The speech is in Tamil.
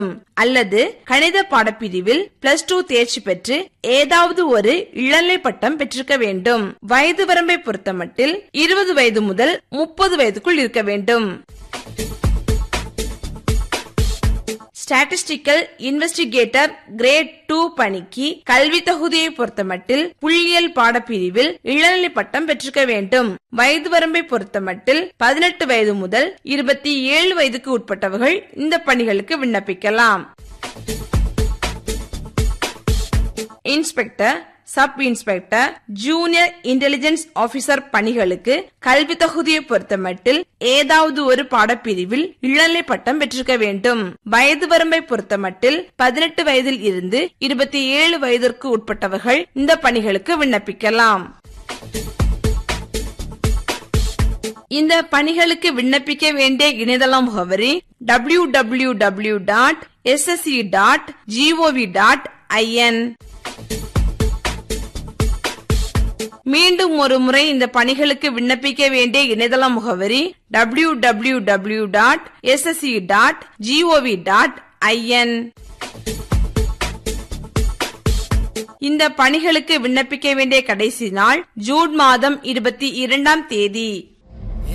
அல்லது கணித பாடப்பிரிவில் பிளஸ் டூ தேர்ச்சி பெற்று ஏதாவது ஒரு இளநிலை பட்டம் பெற்றிருக்க வேண்டும் வயது வரம்பை பொறுத்தமட்டில் இருபது வயது முதல் முப்பது வயதுக்குள் இருக்க வேண்டும் ஸ்டாட்டிஸ்டிக்கல் இன்வெஸ்டிகேட்டர் கிரேட் டூ பணிக்கு கல்வி தகுதியை பொறுத்தமட்டில் புள்ளியியல் பாடப்பிரிவில் இளநிலை பட்டம் பெற்றிருக்க வேண்டும் வயது வரம்பை பொறுத்தமட்டில் பதினெட்டு வயது முதல் இருபத்தி ஏழு வயதுக்கு உட்பட்டவர்கள் இந்த பணிகளுக்கு விண்ணப்பிக்கலாம் inspector sub inspector junior intelligence officer பணிகளுக்கு கல்வி தகுதியை பொறுத்தமட்டில் ஏதாவது ஒரு பாடப்பிரிவில் இளநிலை பட்டம் பெற்றிருக்க வேண்டும் வயது வரம்பை பொறுத்தமட்டில் பதினெட்டு வயதில் இருந்து இருபத்தி ஏழு வயதிற்கு உட்பட்டவர்கள் இந்த பணிகளுக்கு விண்ணப்பிக்கலாம் இந்த பணிகளுக்கு விண்ணப்பிக்க வேண்டிய இணையதள முகவரி W W W dot SSC dot GOV dot IN மீண்டும் ஒரு முறை இந்த பணிகளுக்கு விண்ணப்பிக்க வேண்டிய இணையதள முகவரி W W W dot SSC dot GOV dot IN இந்த பணிகளுக்கு விண்ணப்பிக்க வேண்டிய கடைசி நாள் ஜூன் மாதம் இருபத்தி இரண்டாம் தேதி